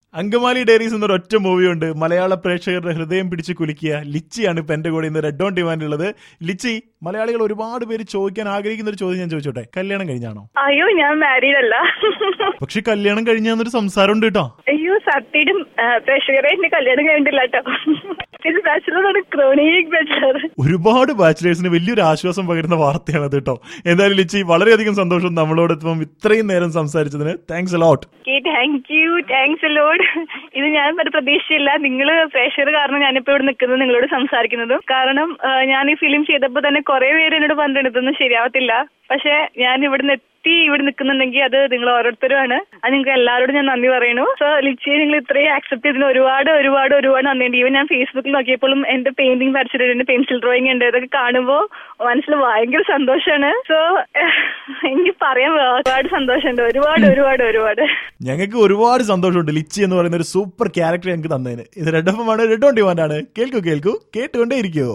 Angamaly diaries എന്നൊരു ഒറ്റ മൂവിയുണ്ട് മലയാള പ്രേക്ഷകരുടെ ഹൃദയം പിടിച്ച് കുലുക്കിയ ലിച്ചിയാണ് ഇപ്പൊ എന്റെ കൂടെ ഇന്ന് റെഡ് ഓൺ ഡിമാൻഡ് ഉള്ളത് ലിച്ചി മലയാളികൾ ഒരുപാട് പേര് ചോദിക്കാൻ ആഗ്രഹിക്കുന്ന ഒരു ചോദ്യം ഞാൻ ചോദിച്ചോട്ടെ കല്യാണം കഴിഞ്ഞാണോ അയ്യോ ഞാൻ മാരീഡ് അല്ല പക്ഷെ കല്യാണം കഴിഞ്ഞാന്നൊരു സംസാരം ഉണ്ട് കേട്ടോ അയ്യോ സത്യമായിട്ടും പ്രേക്ഷകരെ എന്റെ കല്യാണം കഴിഞ്ഞിട്ടില്ല കേട്ടോ ഇത് ബാച്ചിലറാണ് ക്രോണിക് ബാച്ചിലർ ഒരുപാട് ബാച്ചിലേഴ്സിന് വലിയൊരു ആശ്വാസം പകരുന്ന വാർത്തയാണ് അത് കേട്ടോ എന്തായാലും ലിച്ചി വളരെയധികം സന്തോഷം നമ്മളോടൊപ്പം ഇത്രയും നേരം സംസാരിച്ചതിന് thanks a lot thank you thanks load ഇത് ഞാൻ ഒരു പ്രതീക്ഷയില്ല നിങ്ങൾ പ്രേക്ഷകർ കാരണം ഞാനിപ്പോ ഇവിടെ നിൽക്കുന്നത് നിങ്ങളോട് സംസാരിക്കുന്നതും കാരണം ആ, ഞാൻ ഈ ഫിലിം ചെയ്തപ്പോൾ തന്നെ കുറെ പേര് എന്നോട് പറഞ്ഞിട്ടുണ്ട് ഇതൊന്നും ശരിയാവത്തില്ല പക്ഷെ ഞാൻ ഇവിടെ എത്തി ഇവിടെ നിൽക്കുന്നുണ്ടെങ്കിൽ അത് നിങ്ങൾ ഓരോരുത്തരുമാണ് അത് നിങ്ങൾക്ക് എല്ലാവരോടും ഞാൻ നന്ദി പറയുന്നു സോ ലിച്ചിയെ നിങ്ങൾ ഇത്രയും ആക്സെപ്റ്റ് ചെയ്തതിന് ഒരുപാട് ഒരുപാട് ഒരുപാട് നന്ദിയുണ്ട് ഈവൻ ഞാൻ ഫേസ്ബുക്കിൽ നോക്കിയപ്പോഴും എന്റെ പെയിന്റിംഗ് വരച്ചിട്ടുണ്ട് പെൻസിൽ ഡ്രോയിങ് ഉണ്ട് ഇതൊക്കെ കാണുമ്പോൾ മനസ്സിൽ ഭയങ്കര സന്തോഷമാണ് സോ എനിക്ക് പറയാൻ ഒരുപാട് സന്തോഷമുണ്ട് ഒരുപാട് ഒരുപാട് ഒരുപാട് ഞങ്ങൾക്ക് ഒരുപാട് സന്തോഷമുണ്ട് ലിച്ചി എന്ന് പറയുന്ന ഒരു സൂപ്പർ ക്യാരക്ടർ ഞങ്ങൾക്ക് തന്നതിന് ഇത് റെഡ് എഫ് ആണ് റെഡ് ഓൺ ഡിമാൻഡ് ആണ് കേൾക്കൂ കേൾക്കൂ കേട്ടുകൊണ്ടേ ഇരിക്കുവോ